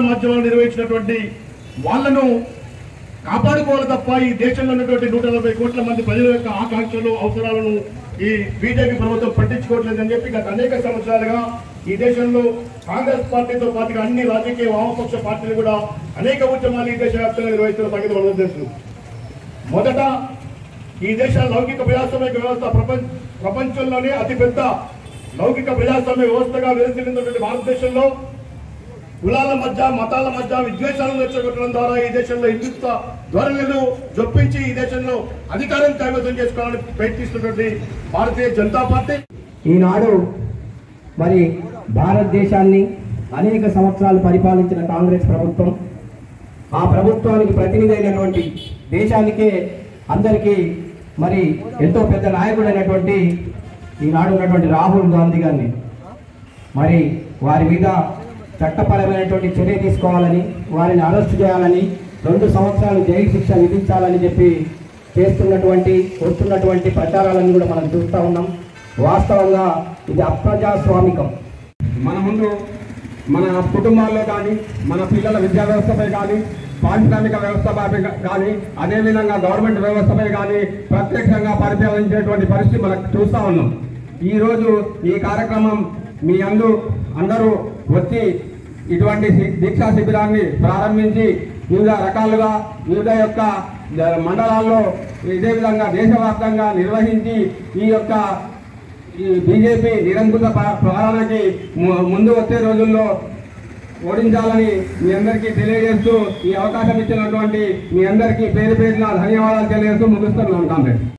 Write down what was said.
మాధ్యమాలు నిర్వహించినటువంటి వాళ్ళను కాపాడుకోవాలి తప్ప ఈ దేశంలో ఉన్నటువంటి నూట నలభై కోట్ల మంది ప్రజల యొక్క ఆకాంక్షలు అవసరాలను ఈ బీజేపీ ప్రభుత్వం పట్టించుకోవట్లేదని చెప్పి గత అనేక సంవత్సరాలుగా ఈ దేశంలో కాంగ్రెస్ పార్టీతో పాటుగా అన్ని రాజకీయ వామపక్ష పార్టీలు కూడా అనేక ఉద్యమాలు ఈ దేశవ్యాప్తంగా నిర్వహిస్తున్న సంగతి మనకు తెలుసు మొదట ఈ దేశ లౌకిక ప్రజాస్వామిక వ్యవస్థ ప్రపంచ ప్రపంచంలోనే అతిపెద్ద లౌకిక ప్రజాస్వామ్య వ్యవస్థగా వెలుసిల్లినటువంటి భారతదేశంలో కులాల మధ్య మతాల మధ్య విద్వేషాలను రెచ్చగొట్టడం ద్వారా ఈ దేశంలో హిందుత్వ ధోరణులు జొప్పించి ఈ దేశంలో అధికారం కైవసం చేసుకోవాలని ప్రయత్నిస్తున్నటువంటి భారతీయ జనతా పార్టీ ఈనాడు మరి భారతదేశాన్ని అనేక సంవత్సరాలు పరిపాలించిన కాంగ్రెస్ ప్రభుత్వం ఆ ప్రభుత్వానికి ప్రతినిధి అయినటువంటి దేశానికే అందరికీ మరి ఎంతో పెద్ద నాయకుడైనటువంటి ఈనాడు ఉన్నటువంటి రాహుల్ గాంధీ గారిని మరి వారి మీద చట్టపరమైనటువంటి చర్య తీసుకోవాలని వారిని అరెస్ట్ చేయాలని రెండు సంవత్సరాలు జైలు శిక్ష విధించాలని చెప్పి చేస్తున్నటువంటి వస్తున్నటువంటి ప్రచారాలను కూడా మనం చూస్తూ ఉన్నాం వాస్తవంగా ఇది అప్రజాస్వామికం మన ముందు మన కుటుంబాల్లో కానీ మన పిల్లల విద్యా వ్యవస్థపై కానీ పారిశ్రామిక వ్యవస్థపై కానీ అదేవిధంగా గవర్నమెంట్ వ్యవస్థపై కానీ ప్రత్యక్షంగా పరిపాలించేటువంటి పరిస్థితి మనకు చూస్తూ ఉన్నాం ఈరోజు ఈ కార్యక్రమం మీ అందు అందరూ వచ్చి ఇటువంటి శి- దీక్షా శిబిరాన్ని ప్రారంభించి వివిధ రకాలుగా వివిధ యొక్క ద- మండలాల్లో ఇదే విధంగా దేశవ్యాప్తంగా నిర్వహించి ఈ యొక్క ఈ బీజేపీ నిరంకుశ పా- పాలనకి ము- ముందు వచ్చే రోజుల్లో ఓడించాలని మీ అందరికీ తెలియజేస్తూ ఈ అవకాశం ఇచ్చినటువంటి మీ అందరికీ పేరు పేరున ధన్యవాదాలు తెలియజేస్తూ ముగిస్తున్నాను కాంగ్రెస్